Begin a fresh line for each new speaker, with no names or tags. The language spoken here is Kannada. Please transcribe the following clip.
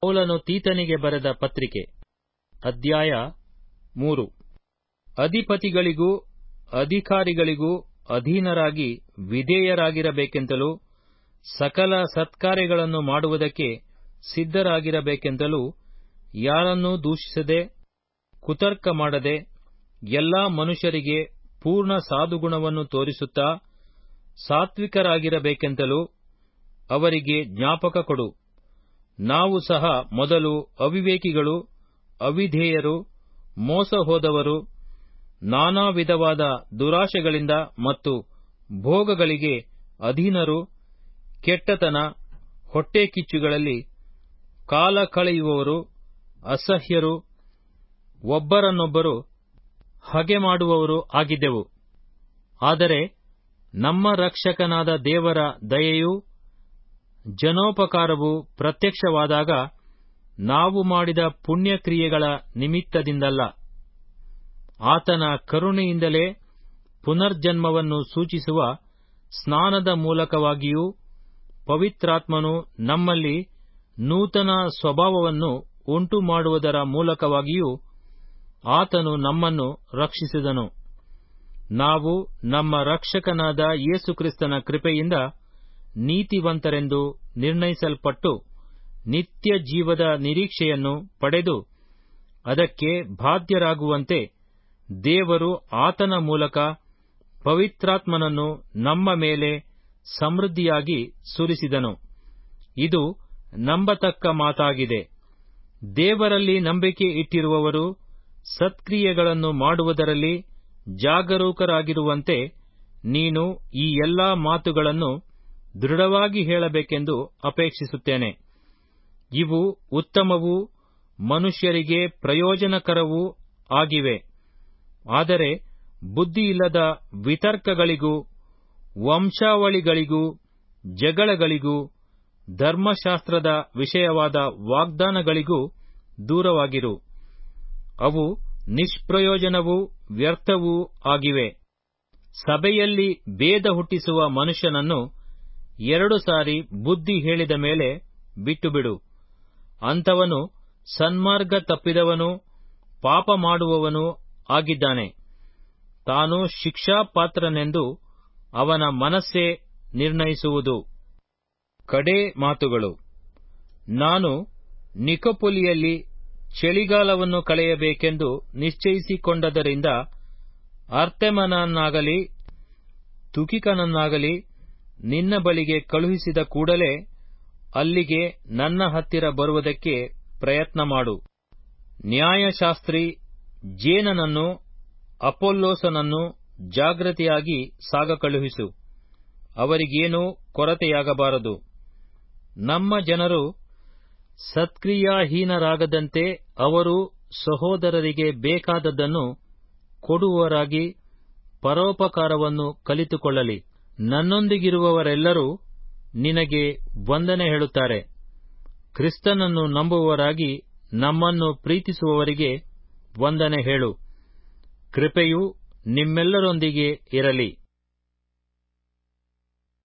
ಪೌಲನು ತೀತನಿಗೆ ಬರೆದ ಪತ್ರಿಕೆ ಅಧ್ಯಾಯ ಮೂರು ಅಧಿಪತಿಗಳಿಗೂ ಅಧಿಕಾರಿಗಳಿಗೂ ಅಧೀನರಾಗಿ ವಿಧೇಯರಾಗಿರಬೇಕೆಂತಲೂ ಸಕಲ ಸತ್ಕಾರ್ಯಗಳನ್ನು ಮಾಡುವುದಕ್ಕೆ ಸಿದ್ಧರಾಗಿರಬೇಕೆಂತಲೂ ಯಾರನ್ನೂ ದೂಷಿಸದೆ ಕುತರ್ಕ ಮಾಡದೆ ಎಲ್ಲಾ ಮನುಷ್ಯರಿಗೆ ಪೂರ್ಣ ಸಾಧುಗುಣವನ್ನು ತೋರಿಸುತ್ತಾ ಸಾತ್ವಿಕರಾಗಿರಬೇಕೆಂತಲೂ ಅವರಿಗೆ ಜ್ಞಾಪಕ ಕೊಡು ನಾವು ಸಹ ಮೊದಲು ಅವಿವೇಕಿಗಳು ಅವಿಧೇಯರು ಮೋಸ ಹೋದವರು ನಾನಾ ವಿಧವಾದ ದುರಾಶೆಗಳಿಂದ ಮತ್ತು ಭೋಗಗಳಿಗೆ ಅಧೀನರು ಕೆಟ್ಟತನ ಹೊಟ್ಟೆಕಿಚ್ಚುಗಳಲ್ಲಿ ಕಾಲ ಕಳೆಯುವವರು ಅಸಹ್ಯರು ಒಬ್ಬರನ್ನೊಬ್ಬರು ಹಗೆ ಮಾಡುವವರು ಆಗಿದ್ದೆವು ಆದರೆ ನಮ್ಮ ರಕ್ಷಕನಾದ ದೇವರ ದಯೆಯೂ ಜನೋಪಕಾರವೂ ಪ್ರತ್ಯಕ್ಷವಾದಾಗ ನಾವು ಮಾಡಿದ ಪುಣ್ಯಕ್ರಿಯೆಗಳ ನಿಮಿತ್ತದಿಂದಲ್ಲ ಆತನ ಕರುಣೆಯಿಂದಲೇ ಪುನರ್ಜನ್ಮವನ್ನು ಸೂಚಿಸುವ ಸ್ನಾನದ ಮೂಲಕವಾಗಿಯೂ ಪವಿತ್ರಾತ್ಮನು ನಮ್ಮಲ್ಲಿ ನೂತನ ಸ್ವಭಾವವನ್ನು ಉಂಟುಮಾಡುವುದರ ಮೂಲಕವಾಗಿಯೂ ಆತನು ನಮ್ಮನ್ನು ರಕ್ಷಿಸಿದನು ನಾವು ನಮ್ಮ ರಕ್ಷಕನಾದ ಯೇಸುಕ್ರಿಸ್ತನ ಕೃಪೆಯಿಂದ ನೀತಿವಂತರೆಂದು ನಿರ್ಣಯಿಸಲ್ಪಟ್ಟು ನಿತ್ಯ ಜೀವದ ನಿರೀಕ್ಷೆಯನ್ನು ಪಡೆದು ಅದಕ್ಕೆ ಬಾಧ್ಯರಾಗುವಂತೆ ದೇವರು ಆತನ ಮೂಲಕ ಪವಿತ್ರಾತ್ಮನನ್ನು ನಮ್ಮ ಮೇಲೆ ಸಮೃದ್ಧಿಯಾಗಿ ಸುರಿಸಿದನು ಇದು ನಂಬತಕ್ಕ ಮಾತಾಗಿದೆ ದೇವರಲ್ಲಿ ನಂಬಿಕೆ ಇಟ್ಟಿರುವವರು ಸತ್ಕ್ರಿಯೆಗಳನ್ನು ಮಾಡುವುದರಲ್ಲಿ ಜಾಗರೂಕರಾಗಿರುವಂತೆ ನೀನು ಈ ಎಲ್ಲಾ ಮಾತುಗಳನ್ನು ದೃಢವಾಗಿ ಹೇಳಬೇಕೆಂದು ಅಪೇಕ್ಷಿಸುತ್ತೇನೆ ಇವು ಉತ್ತಮವೂ ಮನುಷ್ಯರಿಗೆ ಪ್ರಯೋಜನಕರವೂ ಆಗಿವೆ ಆದರೆ ಬುದ್ಧಿಯಿಲ್ಲದ ವಿತರ್ಕಗಳಿಗೂ ವಂಶಾವಳಿಗಳಿಗೂ ಜಗಳಗಳಿಗೂ ಧರ್ಮಶಾಸ್ತ್ರದ ವಿಷಯವಾದ ವಾಗ್ದಾನಗಳಿಗೂ ದೂರವಾಗಿರು ಅವು ನಿಷ್ಪ್ರಯೋಜನವೂ ವ್ಯರ್ಥವೂ ಆಗಿವೆ ಸಭೆಯಲ್ಲಿ ಭೇದ ಹುಟ್ಟಿಸುವ ಮನುಷ್ಯನನ್ನು ಎರಡು ಸಾರಿ ಬುದ್ಧಿ ಹೇಳಿದ ಮೇಲೆ ಬಿಟ್ಟುಬಿಡು ಅಂಥವನು ಸನ್ಮಾರ್ಗ ತಪ್ಪಿದವನೂ ಪಾಪ ಮಾಡುವವನೂ ಆಗಿದ್ದಾನೆ ತಾನು ಶಿಕ್ಷಾಪಾತ್ರನೆಂದು ಅವನ ಮನಸ್ಸೇ ನಿರ್ಣಯಿಸುವುದು ಕಡೇ ಮಾತುಗಳು ನಾನು ನಿಕೊಪೊಲಿಯಲ್ಲಿ ಚಳಿಗಾಲವನ್ನು ಕಳೆಯಬೇಕೆಂದು ನಿಶ್ಚಯಿಸಿಕೊಂಡದರಿಂದ ಅರ್ತೆಮನನ್ನಾಗಲಿ ತುಕಿಕನನ್ನಾಗಲಿ ನಿನ್ನ ಬಳಿಗೆ ಕಳುಹಿಸಿದ ಕೂಡಲೇ ಅಲ್ಲಿಗೆ ನನ್ನ ಹತ್ತಿರ ಬರುವುದಕ್ಕೆ ಪ್ರಯತ್ನ ಮಾಡು ನ್ಯಾಯಶಾಸ್ತ್ರಿ ಜೇನನನ್ನು ಅಪೊಲ್ಲೋಸನನ್ನು ಜಾಗ್ರತೆಯಾಗಿ ಸಾಗ ಕಳುಹಿಸು ಅವರಿಗೇನೂ ಕೊರತೆಯಾಗಬಾರದು ನಮ್ಮ ಜನರು ಸತ್ಕ್ರಿಯಾಹೀನರಾಗದಂತೆ ಅವರು ಸಹೋದರರಿಗೆ ಬೇಕಾದದ್ದನ್ನು ಕೊಡುವವರಾಗಿ ಪರೋಪಕಾರವನ್ನು ಕಲಿತುಕೊಳ್ಳಲಿ ನನ್ನೊಂದಿಗಿರುವವರೆಲ್ಲರೂ ನಿನಗೆ ವಂದನೆ ಹೇಳುತ್ತಾರೆ ಕ್ರಿಸ್ತನನ್ನು ನಂಬುವವರಾಗಿ ನಮ್ಮನ್ನು ಪ್ರೀತಿಸುವವರಿಗೆ ವಂದನೆ ಹೇಳು ಕೃಪೆಯು ನಿಮ್ಮೆಲ್ಲರೊಂದಿಗೆ ಇರಲಿ